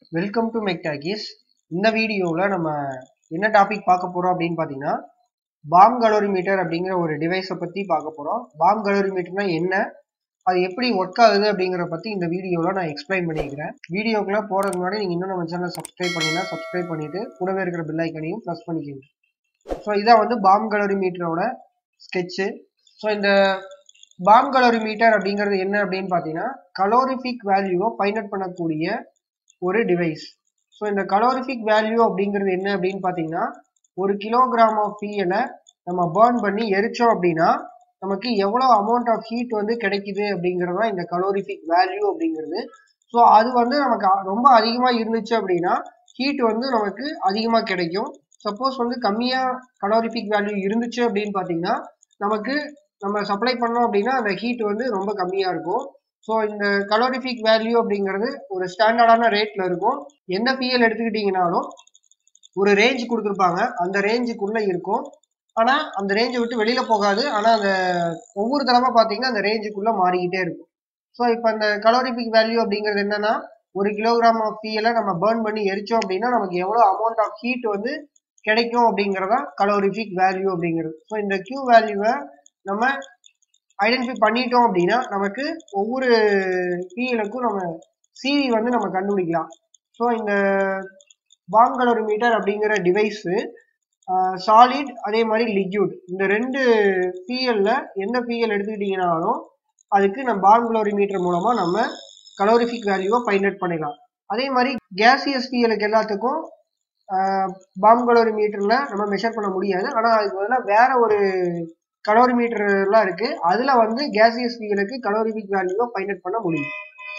welcome to மெக்டாகிஸ் இந்த வீடியோவில் நம்ம என்ன டாபிக் பார்க்க போகிறோம் அப்படின்னு பார்த்தீங்கன்னா பாம் கலோரிமீட்டர் அப்படிங்கிற ஒரு டிவைஸை பற்றி பார்க்க போகிறோம் பாம் கலோரிமீட்டர்னா என்ன அது எப்படி ஒர்க் ஆகுது அப்படிங்கிற பற்றி இந்த வீடியோவில் நான் எக்ஸ்பிளைன் பண்ணிக்கிறேன் வீடியோக்குள்ளே போகிறதுக்கு முன்னாடி நீங்கள் இன்னும் நம்ம சேனலை சப்ஸ்கிரைப் பண்ணினா சப்ஸ்கிரைப் பண்ணிவிட்டு கூடவே இருக்கிற பெல் ஐக்கனையும் ப்ரெஸ் பண்ணிக்கோங்க ஸோ இதான் வந்து பாம் கலோரிமீட்டரோட ஸ்கெட்சு ஸோ இந்த பாம் கலோரிமீட்டர் அப்படிங்கிறது என்ன அப்படின்னு பார்த்தீங்கன்னா கலோரிஃபிக் வேல்யூவை பைனட் பண்ணக்கூடிய ஒரு டிவைஸ் ஸோ இந்த கலோரிஃபிக் வேல்யூ அப்படிங்கிறது என்ன அப்படின்னு பார்த்தீங்கன்னா ஒரு கிலோகிராம் ஆஃப் ஃபியலை நம்ம பேர்ன் பண்ணி எரிச்சோம் அப்படின்னா நமக்கு எவ்வளோ அமௌண்ட் ஆஃப் ஹீட் வந்து கிடைக்குது அப்படிங்கிறது தான் இந்த கலோரிஃபிக் வேல்யூ அப்படிங்கிறது ஸோ அது வந்து நமக்கு அ- ரொம்ப அதிகமாக இருந்துச்சு அப்படின்னா ஹீட் வந்து நமக்கு அதிகமாக கிடைக்கும் சப்போஸ் வந்து கம்மியாக கலோரிஃபிக் வேல்யூ இருந்துச்சு அப்படின்னு பார்த்தீங்கன்னா நமக்கு நம்ம சப்ளை பண்ணோம் அப்படின்னா அந்த ஹீட் வந்து ரொம்ப கம்மியாக இருக்கும் ஸோ இந்த கலோரிஃபிக் வேல்யூ அப்படிங்கிறது ஒரு ஸ்டாண்டர்டான ரேட்ல இருக்கும் எந்த பிஎல் எடுத்துக்கிட்டீங்கனாலும் ஒரு ரேஞ்ச் கொடுத்துருப்பாங்க அந்த ரேஞ்சுக்குள்ள இருக்கும் ஆனா அந்த ரேஞ்சை விட்டு வெளியில போகாது ஆனா அந்த ஒவ்வொரு தடவை பார்த்தீங்கன்னா அந்த ரேஞ்சுக்குள்ள மாறிக்கிட்டே இருக்கும் ஸோ இப்போ அந்த கலோரிஃபிக் வேல்யூ அப்படிங்கிறது என்னன்னா ஒரு கிலோகிராம் ஆஃப் பிஎல நம்ம பேர்ன் பண்ணி எரிச்சோம் அப்படின்னா நமக்கு எவ்வளோ அமௌண்ட் ஆஃப் ஹீட் வந்து கிடைக்கும் அப்படிங்கிறதா கலோரிஃபிக் வேல்யூ அப்படிங்கிறது ஸோ இந்த கியூ வேல்யூவை நம்ம ஐடென்டிஃபை பண்ணிட்டோம் அப்படின்னா நமக்கு ஒவ்வொரு பிஎலுக்கும் நம்ம சிவி வந்து நம்ம கண்டுபிடிக்கலாம் ஸோ இந்த பாம் கலோரிமீட்டர் அப்படிங்கிற டிவைஸு சாலிட் அதே மாதிரி லிக்யூட் இந்த ரெண்டு பிஎல்ல எந்த பிஎல் எடுத்துக்கிட்டீங்கனாலும் அதுக்கு நம்ம பாம் கலோரிமீட்டர் மூலமா நம்ம கலோரிஃபிக் வேல்யூவை ஃபைண்ட் அவுட் பண்ணிடலாம் அதே மாதிரி கேசியஸ் பிஎலுக்கு எல்லாத்துக்கும் பாம் கலோரிமீட்டர்ல நம்ம மெஷர் பண்ண முடியாது ஆனால் அதுக்கு பதிலாக வேற ஒரு கலோரிமீட்டர்லாம் இருக்கு அதுல வந்து கேசியஸ் ஃபியூலுக்கு கலோரிஃபிக் வேல்யூவை ஃபைண்ட் அவுட் பண்ண முடியும்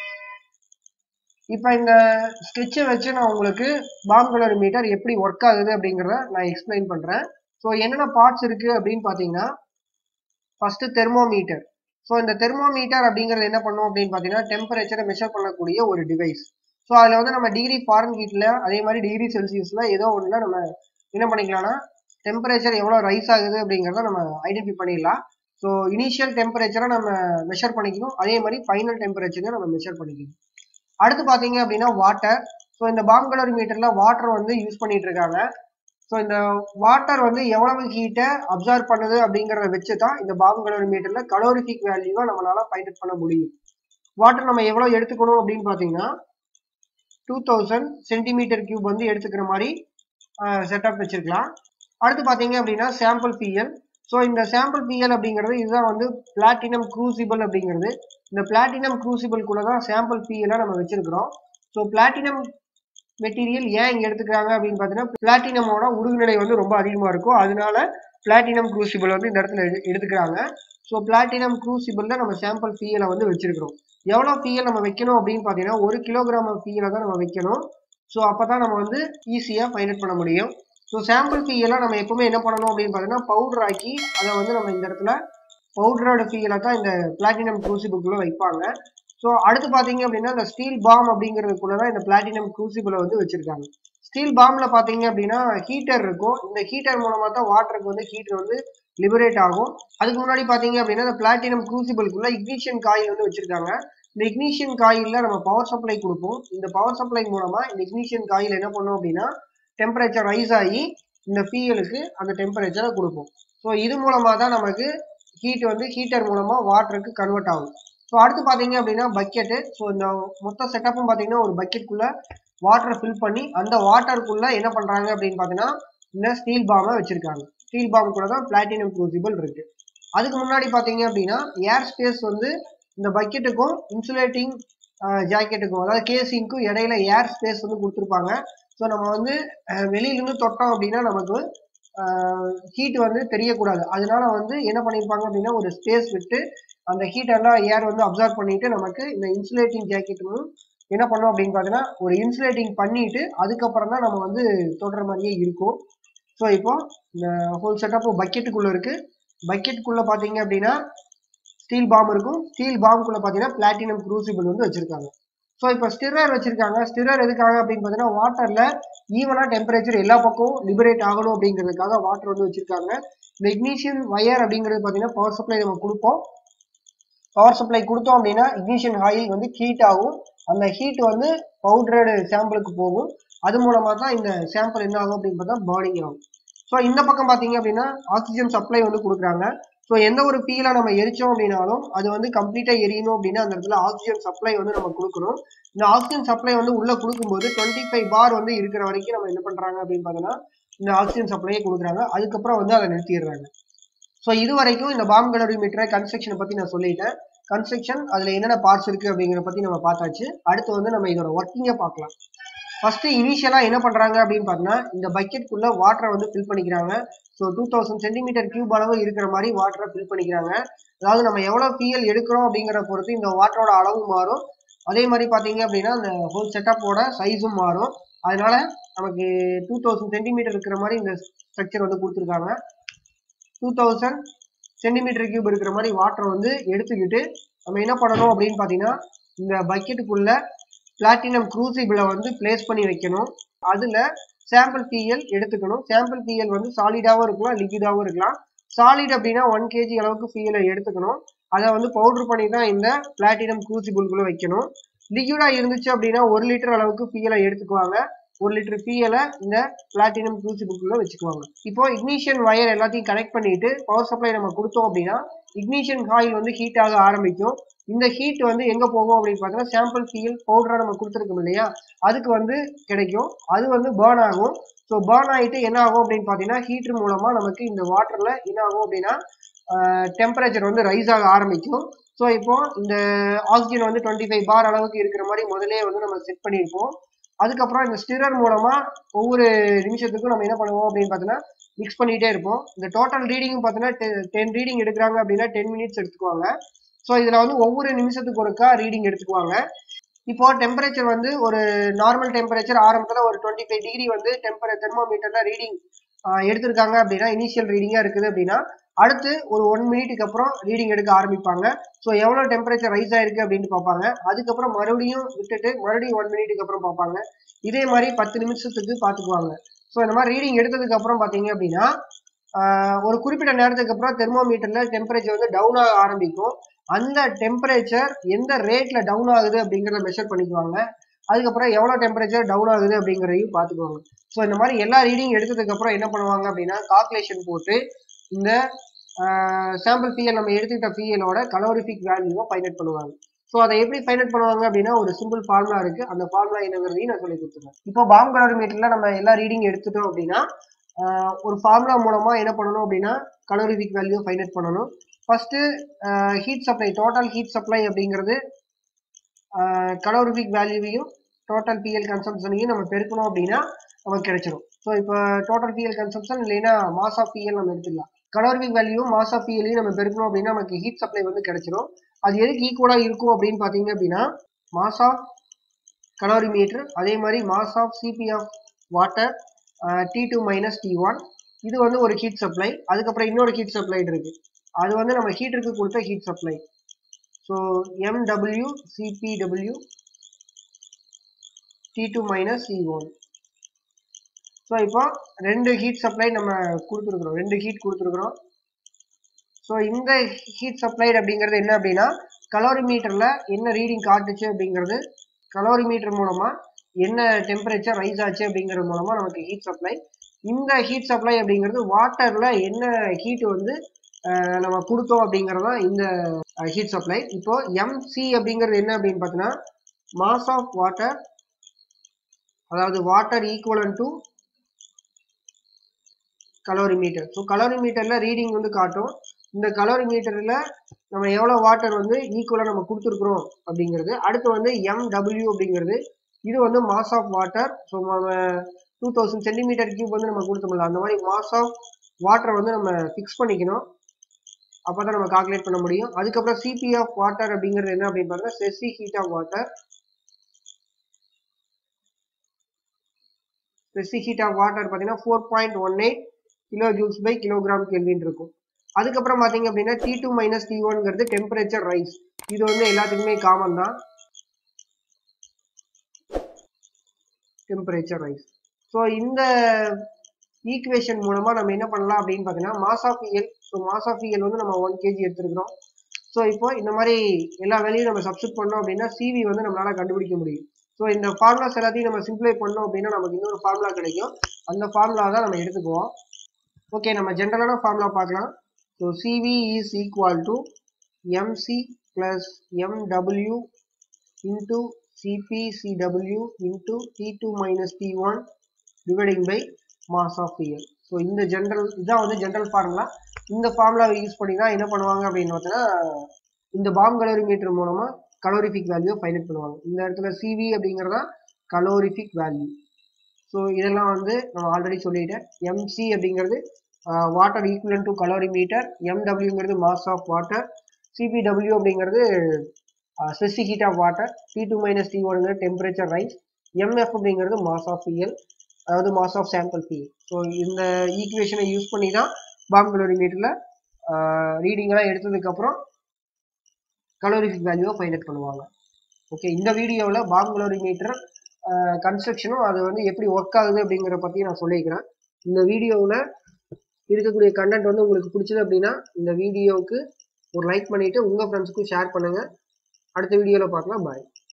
இப்போ இந்த ஸ்கெட்சை வச்சு நான் உங்களுக்கு பாம் கலோரிமீட்டர் எப்படி ஒர்க் ஆகுது அப்படிங்கிறத நான் எக்ஸ்பிளைன் பண்றேன் ஸோ என்னென்ன பார்ட்ஸ் இருக்கு அப்படின்னு பார்த்தீங்கன்னா ஃபர்ஸ்ட் தெர்மோமீட்டர் ஸோ இந்த தெர்மோமீட்டர் அப்படிங்கிறது என்ன பண்ணும் அப்படின்னு பார்த்தீங்கன்னா டெம்பரேச்சரை மெஷர் பண்ணக்கூடிய ஒரு டிவைஸ் ஸோ அதில் வந்து நம்ம டிகிரி ஃபாரன் ஹீட்டில் அதே மாதிரி டிகிரி செல்சியஸில் ஏதோ ஒன்றில் நம்ம என்ன பண்ணிக்கலாம்னா டெம்பரேச்சர் எவ்வளோ ரைஸ் ஆகுது அப்படிங்கிறத நம்ம ஐடென்டிஃபை பண்ணிடலாம் ஸோ இனிஷியல் டெம்பரேச்சரை நம்ம மெஷர் பண்ணிக்கணும் அதே மாதிரி ஃபைனல் டெம்பரேச்சரை நம்ம மெஷர் பண்ணிக்கணும் அடுத்து பார்த்தீங்க அப்படின்னா வாட்டர் ஸோ இந்த பாம் கலோரிமீட்டரில் வாட்டர் வந்து யூஸ் பண்ணிட்டு இருக்காங்க ஸோ இந்த வாட்டர் வந்து எவ்வளவு ஹீட்டை அப்சர்வ் பண்ணுது அப்படிங்கிறத வச்சு தான் இந்த பாம் கலோரிமீட்டரில் கலோரிஃபிக் வேல்யூவை நம்மளால ஃபைண்ட் அவுட் பண்ண முடியும் வாட்டர் நம்ம எவ்வளோ எடுத்துக்கணும் அப்படின்னு பார்த்தீங்கன்னா டூ தௌசண்ட் சென்டிமீட்டர் கியூப் வந்து எடுத்துக்கிற மாதிரி செட்டப் வச்சிருக்கலாம் அடுத்து பார்த்தீங்க அப்படின்னா சாம்பிள் பிஎல் ஸோ இந்த சாம்பிள் பிஎல் அப்படிங்கிறது இதுதான் வந்து பிளாட்டினம் க்ரூசிபிள் அப்படிங்கிறது இந்த பிளாட்டினம் க்ரூசிபிள்குள்ள தான் சாம்பிள் பிஎலை நம்ம வச்சிருக்கிறோம் ஸோ பிளாட்டினம் மெட்டீரியல் ஏன் இங்கே எடுத்துக்கிறாங்க அப்படின்னு பார்த்தீங்கன்னா பிளாட்டினமோட உருகுநிலை வந்து ரொம்ப அதிகமாக இருக்கும் அதனால பிளாட்டினம் க்ரூசிபிள் வந்து இந்த இடத்துல எடு- எடுத்துக்கிறாங்க ஸோ பிளாட்டினம் க்ரூசிபிளில் நம்ம சாம்பிள் பிஎலை வந்து வச்சிருக்கிறோம் எவ்வளோ பிஎல் நம்ம வைக்கணும் அப்படின்னு பார்த்தீங்கன்னா ஒரு கிலோகிராம் பிஎலை தான் நம்ம வைக்கணும் ஸோ அப்போ தான் நம்ம வந்து ஈஸியாக ஃபைண்ட் அவுட் பண்ண முடியும் ஸோ சாம்பிள் ஃபீயெல்லாம் நம்ம எப்பவுமே என்ன பண்ணணும் அப்படின்னு பார்த்தீங்கன்னா பவுடர் ஆக்கி அதை வந்து நம்ம இந்த இடத்துல பவுடரோட ஃபீயலை தான் இந்த பிளாட்டினம் க்ரூசிபிள்குள்ளே வைப்பாங்க ஸோ அடுத்து பார்த்தீங்க அப்படின்னா இந்த ஸ்டீல் பாம் அப்படிங்கிறதுக்குள்ள தான் இந்த பிளாட்டினம் க்ரூசிபிளை வந்து வச்சிருக்காங்க ஸ்டீல் பாம்ல பார்த்தீங்க அப்படின்னா ஹீட்டர் இருக்கும் இந்த ஹீட்டர் மூலமா தான் வாட்டருக்கு வந்து ஹீட்டர் வந்து லிபரேட் ஆகும் அதுக்கு முன்னாடி பார்த்தீங்க அப்படின்னா இந்த பிளாட்டினம் க்ரூசிபிள்குள்ள இக்னிஷன் காயில் வந்து வச்சிருக்காங்க இந்த இக்னிஷன் காயில்ல நம்ம பவர் சப்ளை கொடுப்போம் இந்த பவர் சப்ளை மூலமா இந்த இக்னிஷன் காயில் என்ன பண்ணும் அப்படின்னா டெம்பரேச்சர் ரைஸ் ஆகி இந்த ஃபியூலுக்கு அந்த டெம்பரேச்சரை கொடுப்போம் ஸோ இது மூலமா தான் நமக்கு ஹீட் வந்து ஹீட்டர் மூலமா வாட்டருக்கு கன்வெர்ட் ஆகும் ஸோ அடுத்து பார்த்தீங்க அப்படின்னா பக்கெட்டு ஸோ இந்த மொத்த செட்டப்பும் பார்த்தீங்கன்னா ஒரு பக்கெட்டுக்குள்ள வாட்டரை ஃபில் பண்ணி அந்த வாட்டருக்குள்ள என்ன பண்றாங்க அப்படின்னு பார்த்தீங்கன்னா இந்த ஸ்டீல் பாமை வச்சிருக்காங்க ஸ்டீல் பாம் கூட தான் பிளாட்டினம் க்ரூசிபிள் இருக்கு அதுக்கு முன்னாடி பார்த்தீங்க அப்படின்னா ஏர் ஸ்பேஸ் வந்து இந்த பக்கெட்டுக்கும் இன்சுலேட்டிங் ஜாக்கெட்டுக்கும் அதாவது கேசிங்க்கும் இடையில ஏர் ஸ்பேஸ் வந்து கொடுத்துருப்பாங்க ஸோ நம்ம வந்து அஹ், வெளியிலிருந்து தொட்டோம் அப்படின்னா நமக்கு ஹீட் வந்து தெரியக்கூடாது அதனால வந்து என்ன பண்ணியிருப்பாங்க அப்படின்னா ஒரு ஸ்பேஸ் விட்டு அந்த ஹீட் எல்லாம் ஏர் வந்து அப்சர்வ் பண்ணிட்டு நமக்கு இந்த இன்சுலேட்டிங் ஜாக்கெட்டும் என்ன பண்ணோம் அப்படின்னு பார்த்தீங்கன்னா ஒரு இன்சுலேட்டிங் பண்ணிட்டு அதுக்கப்புறம் தான் நம்ம வந்து தொடுற மாதிரியே இருக்கும் ஸோ இப்போ இந்த ஹோல் செட்டப் பக்கெட்டுக்குள்ள இருக்கு பக்கெட்டுக்குள்ள பார்த்தீங்க அப்படின்னா ஸ்டீல் பாம் இருக்கும் ஸ்டீல் பாம்புக்குள்ள பார்த்தீங்கன்னா பிளாட்டினம் க்ரூசிபிள் வந்து வச்சிருக்காங்க ஸோ இப்போ ஸ்டிரர் வச்சிருக்காங்க ஸ்டிரர் எதுக்காக அப்படின்னு பார்த்தீங்கன்னா வாட்டர்ல ஈவனா டெம்பரேச்சர் எல்லா பக்கமும் லிபரேட் ஆகணும் அப்படிங்கிறதுக்காக வாட்டர் வந்து வச்சிருக்காங்க இந்த இக்னிஷியன் வயர் அப்படிங்கிறது பார்த்தீங்கன்னா பவர் சப்ளை நம்ம கொடுப்போம் பவர் சப்ளை கொடுத்தோம் அப்படின்னா இக்னிஷன் ஆயில் வந்து ஹீட் ஆகும் அந்த ஹீட் வந்து பவுடர்டு சாம்பிளுக்கு போகும் அது மூலமா தான் இந்த சாம்பிள் என்ன ஆகும் அப்படின்னு பார்த்தா பேர்னிங் ஆகும் ஸோ இந்த பக்கம் பார்த்தீங்க அப்படின்னா ஆக்சிஜன் சப்ளை வந்து கொடுக்குறாங்க ஸோ எந்த ஒரு ஃபீலை நம்ம எரிச்சோம் அப்படின்னாலும் அது வந்து கம்ப்ளீட்டாக எரியணும் அப்படின்னா அந்த இடத்துல ஆக்சிஜன் சப்ளை வந்து நம்ம கொடுக்கணும் இந்த ஆக்சிஜன் சப்ளை வந்து உள்ள கொடுக்கும்போது டுவெண்ட்டி ஃபைவ் பார் வந்து இருக்கிற வரைக்கும் நம்ம என்ன பண்றாங்க அப்படின்னு பார்த்தோன்னா இந்த ஆக்சிஜன் சப்ளையே கொடுக்குறாங்க அதுக்கப்புறம் வந்து அதை நிறுத்திடுறாங்க ஸோ இது வரைக்கும் இந்த பாம் கலோரிமீட்டரை கன்ஸ்ட்ரக்ஷனை பற்றி நான் சொல்லிட்டேன் கன்ஸ்ட்ரக்ஷன் அதில் என்னென்ன பார்ட்ஸ் இருக்குது அப்படிங்கிற பற்றி நம்ம பார்த்தாச்சு அடுத்து வந்து நம்ம இதோட ஒர்க்கிங்கை பார்க்கலாம் ஃபர்ஸ்ட் இனிஷியலாக என்ன பண்ணுறாங்க அப்படின்னு பார்த்தீங்கன்னா இந்த பக்கெட்குள்ளே வாட்டரை வந்து ஃபில் பண்ணிக்கிறாங்க so two thousand centimetre cube அளவு இருக்கிற மாதிரி வாட்டரை ஃபில் பண்ணிக்கிறாங்க அதாவது நம்ம எவ்வளோ பிஎல் எடுக்கிறோம் அப்படிங்கிற பொறுத்து இந்த வாட்டரோட அளவு மாறும் அதே மாதிரி பார்த்தீங்க அப்படின்னா அந்த ஹோல் செட்டப்போட சைஸும் மாறும் அதனால நமக்கு டூ தௌசண்ட் சென்டிமீட்டர் இருக்கிற மாதிரி இந்த ஸ்ட்ரக்சர் வந்து கொடுத்துருக்காங்க டூ தௌசண்ட் சென்டிமீட்டர் கியூப் இருக்கிற மாதிரி வாட்டரை வந்து எடுத்துக்கிட்டு நம்ம என்ன பண்ணணும் அப்படின்னு பார்த்தீங்கன்னா இந்த பக்கெட்டுக்குள்ள பிளாட்டினம் க்ரூசிபிளை வந்து பிளேஸ் பண்ணி வைக்கணும் அதில் சாம்பிள் பிஎல் எடுத்துக்கணும் சாம்பிள் பிஎல் வந்து சாலிடாகவும் இருக்கலாம் லிக்விடாகவும் இருக்கலாம் சாலிட் அப்படின்னா ஒன் கேஜி அளவுக்கு பிஎலை எடுத்துக்கணும் அதை வந்து பவுடர் பண்ணி தான் இந்த பிளாட்டினம் க்ரூசிபிள்குள்ளே வைக்கணும் லிக்விடா இருந்துச்சு அப்படின்னா ஒரு லிட்டர் அளவுக்கு பிஎலை எடுத்துக்குவாங்க ஒரு லிட்டர் பிஎலை இந்த பிளாட்டினம் க்ரூசிபிள்குள்ளே வச்சுக்குவாங்க இப்போ இக்னிஷியன் வயர் எல்லாத்தையும் கனெக்ட் பண்ணிட்டு பவர் சப்ளை நம்ம கொடுத்தோம் அப்படின்னா இக்னிஷியன் காயில் வந்து ஹீட் ஆக ஆரம்பிக்கும் இந்த ஹீட் வந்து எங்க போகும் அப்படின்னு பார்த்தீங்கன்னா சாம்பிள் ஃபியல் பவுடரா நம்ம கொடுத்துருக்கோம் இல்லையா அதுக்கு வந்து கிடைக்கும் அது வந்து பேர்ன் ஆகும் ஸோ பேர்ன் ஆகிட்டு என்ன ஆகும் அப்படின்னு பார்த்தீங்கன்னா ஹீட்டர் மூலமா நமக்கு இந்த வாட்டர்ல என்ன ஆகும் அப்படின்னா டெம்பரேச்சர் வந்து ரைஸ் ஆக ஆரம்பிக்கும் ஸோ இப்போ இந்த ஆக்சிஜன் வந்து டுவெண்ட்டி ஃபைவ் பார் அளவுக்கு இருக்கிற மாதிரி முதலே வந்து நம்ம செட் பண்ணியிருப்போம் அதுக்கப்புறம் இந்த ஸ்டிரர் மூலமா ஒவ்வொரு நிமிஷத்துக்கும் நம்ம என்ன பண்ணுவோம் அப்படின்னு பார்த்தீங்கன்னா மிக்ஸ் பண்ணிட்டே இருப்போம் இந்த டோட்டல் ரீடிங்கும் பார்த்தீங்கன்னா டென் ரீடிங் எடுக்கிறாங்க அப்படின்னா டென் மினிட்ஸ் எடுத்துக்குவாங்க ஸோ இதில் வந்து ஒவ்வொரு நிமிஷத்துக்கு ஒருக்கா ரீடிங் எடுத்துக்குவாங்க இப்போ டெம்பரேச்சர் வந்து ஒரு நார்மல் டெம்பரேச்சர் ஆரம்பத்தில் ஒரு டுவெண்ட்டி ஃபைவ் டிகிரி வந்து டெம்பரே தெர்மோமீட்டரில் ரீடிங் எடுத்திருக்காங்க அப்படின்னா இனிஷியல் ரீடிங்காக இருக்குது அப்படின்னா அடுத்து ஒரு ஒன் மினிட்டுக்கு அப்புறம் ரீடிங் எடுக்க ஆரம்பிப்பாங்க ஸோ எவ்வளோ டெம்பரேச்சர் ரைஸ் ஆயிருக்கு அப்படின்னு பார்ப்பாங்க அதுக்கப்புறம் மறுபடியும் விட்டுட்டு மறுபடியும் ஒன் மினிட்டுக்கு அப்புறம் பார்ப்பாங்க இதே மாதிரி பத்து நிமிஷத்துக்கு பார்த்துக்குவாங்க ஸோ இந்த மாதிரி ரீடிங் எடுத்ததுக்கு அப்புறம் பார்த்தீங்க அப்படின்னா ஒரு குறிப்பிட்ட நேரத்துக்கு அப்புறம் தெர்மோமீட்டர்ல டெம்பரேச்சர் வந்து டவுன் ஆக ஆரம்பிக்கும் அந்த டெம்பரேச்சர் எந்த ரேட்ல டவுன் ஆகுது அப்படிங்கிறத மெஷர் பண்ணிக்குவாங்க அதுக்கப்புறம் எவ்வளோ டெம்பரேச்சர் டவுன் ஆகுது அப்படிங்கிறதையும் பார்த்துக்குவாங்க ஸோ இந்த மாதிரி எல்லா ரீடிங் எடுத்ததுக்கு அப்புறம் என்ன பண்ணுவாங்க அப்படின்னா கால்குலேஷன் போட்டு இந்த சாம்பிள் பிஎல் நம்ம எடுத்துக்கிட்ட பிஎலோட கலோரிஃபிக் வேல்யூவை ஃபைண்ட் அவுட் பண்ணுவாங்க ஸோ அதை எப்படி ஃபைண்ட் அவுட் பண்ணுவாங்க அப்படின்னா ஒரு சிம்பிள் ஃபார்முலா இருக்கு அந்த ஃபார்முலா என்னங்கிறதையும் நான் சொல்லி கொடுத்துருவேன் இப்போ பாம் கலோரிமீட்டர்ல நம்ம எல்லா ரீடிங் எடுத்துட்டோம் அப்படின்னா ஒரு ஃபார்முலா மூலமா என்ன பண்ணணும் அப்படின்னா கலோரிஃபிக் வேல்யூ ஃபைண்ட் அவுட் பண்ணணும் first heat supply total heat supply அப்படிங்கிறது கலோரிஃபிக் வேல்யூவையும் டோட்டல் பிஎல் கன்சம்ஷனையும் நம்ம பெருக்கணும் அப்படின்னா நமக்கு கிடைச்சிரும் ஸோ இப்போ டோட்டல் பிஎல் கன்சம்ஷன் இல்லைன்னா மாஸ் ஆஃப் பிஎல் நம்ம எடுத்துக்கலாம் கலோரிஃபிக் வேல்யூ மாஸ் ஆஃப் பிஎல்லையும் நம்ம பெருக்கணும் அப்படின்னா நமக்கு ஹீட் சப்ளை வந்து கிடைச்சிரும் அது எதுக்கு ஈக்குவலாக இருக்கும் அப்படின்னு பார்த்தீங்க அப்படின்னா மாஸ் ஆஃப் கலோரிமீட்டர் அதே மாதிரி mass of CP of water T two minus T one இது வந்து ஒரு ஹீட் சப்ளை அதுக்கப்புறம் இன்னொரு ஹீட் சப்ளை இருக்கு அது வந்து நம்ம ஹீட்டருக்கு கொடுத்த heat supply so MW CPW T two minus C one so இப்போ ரெண்டு ஹீட் சப்ளை நம்ம கொடுத்துருக்குறோம் ரெண்டு ஹீட் கொடுத்துருக்குறோம் ஸோ இந்த ஹீட் சப்ளைட் அப்படிங்கிறது என்ன அப்படின்னா கலோரிமீட்டரில் என்ன ரீடிங் காட்டுச்சு அப்படிங்கிறது கலோரிமீட்டர் மூலமாக என்ன டெம்பரேச்சர் ரைஸ் ஆச்சு அப்படிங்கிறது மூலமாக நமக்கு ஹீட் சப்ளை இந்த ஹீட் சப்ளை அப்படிங்கிறது வாட்டரில் என்ன ஹீட் வந்து நம்ம கொடுத்தோம் அப்படிங்கிறது தான் இந்த ஹீட் சப்ளை இப்போ எம்சி அப்படிங்கிறது என்ன அப்படின்னு பார்த்தீங்கன்னா மாஸ் ஆஃப் வாட்டர் அதாவது water equivalent to calorimeter so கலோரிமீட்டரில் ரீடிங் வந்து காட்டும் இந்த கலோரிமீட்டரில் நம்ம எவ்வளோ வாட்டர் வந்து ஈக்குவலாக நம்ம கொடுத்துருக்குறோம் அப்படிங்கிறது அடுத்து வந்து எம்டபிள்யூ அப்படிங்கிறது இது வந்து மாஸ் ஆஃப் வாட்டர் ஸோ நம்ம டூ தௌசண்ட் சென்டிமீட்டர் கியூப் வந்து நம்ம கொடுத்தோம்ல அந்த மாதிரி மாஸ் ஆஃப் வாட்டரை வந்து நம்ம ஃபிக்ஸ் பண்ணிக்கணும் அப்போ தான் நம்ம கால்குலேட் பண்ண முடியும் அதுக்கப்புறம் சிபி ஆஃப் வாட்டர் அப்படிங்கிறது என்ன அப்படின்னு பார்த்தா செசி heat of water specific heat of water பார்த்தீங்கன்னா four point one eight kilo joules by kilogram kelvin இருக்கும் அதுக்கப்புறம் பார்த்தீங்க அப்படின்னா டி டூ மைனஸ் டி ஒன்ங்கிறது டெம்பரேச்சர் ரைஸ் இது வந்து எல்லாத்துக்குமே காமன் தான் டெம்பரேச்சர் ரைஸ் ஸோ இந்த ஈக்குவேஷன் மூலமா நம்ம என்ன பண்ணலாம் அப்படின்னு பார்த்தீங்கன்னா mass of fuel so mass of fuel வந்து நம்ம ஒன் கேஜி எடுத்துருக்கிறோம் ஸோ இப்போ இந்த மாதிரி எல்லா வேலையும் நம்ம சப்ஸ்டிட் பண்ணோம் அப்படின்னா சிவி வந்து நம்மளால கண்டுபிடிக்க முடியும் ஸோ இந்த ஃபார்முலாஸ் எல்லாத்தையும் நம்ம சிம்பிளை பண்ணோம் அப்படின்னா நமக்கு இன்னொரு ஃபார்முலா கிடைக்கும் அந்த ஃபார்முலா தான் நம்ம எடுத்துக்குவோம் ஓகே நம்ம ஜென்ரலான ஃபார்முலா பார்க்கலாம் so CV is equal to MC plus MW into CPCW into T two minus T one dividing by mass of fuel so இந்த ஜென்ரல் இதான் வந்து ஜென்ரல் ஃபார்முலா இந்த ஃபார்முலாவை யூஸ் பண்ணி தான் என்ன பண்ணுவாங்க அப்படின்னு பார்த்தீங்கன்னா இந்த பாம் கலோரிமீட்டர் மூலமா கலோரிஃபிக் வேல்யூ ஃபைண்ட் அவுட் பண்ணுவாங்க இந்த இடத்துல சிவி அப்படிங்கிறதா கலோரிஃபிக் வேல்யூ ஸோ இதெல்லாம் வந்து நான் ஆல்ரெடி சொல்லிட்டேன் எம்சி அப்படிங்கிறது வாட்டர் ஈக்குவலன் டு கலோரிமீட்டர் எம்டபிள்யூங்கிறது மாஸ் ஆஃப் வாட்டர் சிபிடபிள்யூ அப்படிங்கிறது specific heat of water T two minus T ஒன்ங்கிறது டெம்பரேச்சர் ரைஸ் எம்எஃப் அப்படிங்கிறது மாஸ் ஆஃப் ஃபியல் அதாவது mass of sample fuel so இந்த ஈக்குவேஷனை யூஸ் பண்ணி தான் பாம் கலோரிமீட்டரில் ரீடிங்கெல்லாம் எடுத்ததுக்கப்புறம் கலோரிஃபிக் வேல்யூவை ஃபைண்ட் அவுட் பண்ணுவாங்க ஓகே இந்த வீடியோவில் பாம் கலோரிமீட்டர் கன்ஸ்ட்ரக்ஷனும் அது வந்து எப்படி ஒர்க் ஆகுது அப்படிங்கிற பற்றி நான் சொல்லியிருக்கிறேன் இந்த வீடியோவில் இருக்கக்கூடிய கண்டென்ட் வந்து உங்களுக்கு பிடிச்சது அப்படின்னா இந்த வீடியோவுக்கு ஒரு லைக் பண்ணிவிட்டு உங்கள் ஃப்ரெண்ட்ஸுக்கும் ஷேர் பண்ணுங்கள் அடுத்த வீடியோவில் பார்க்கலாம் பாய்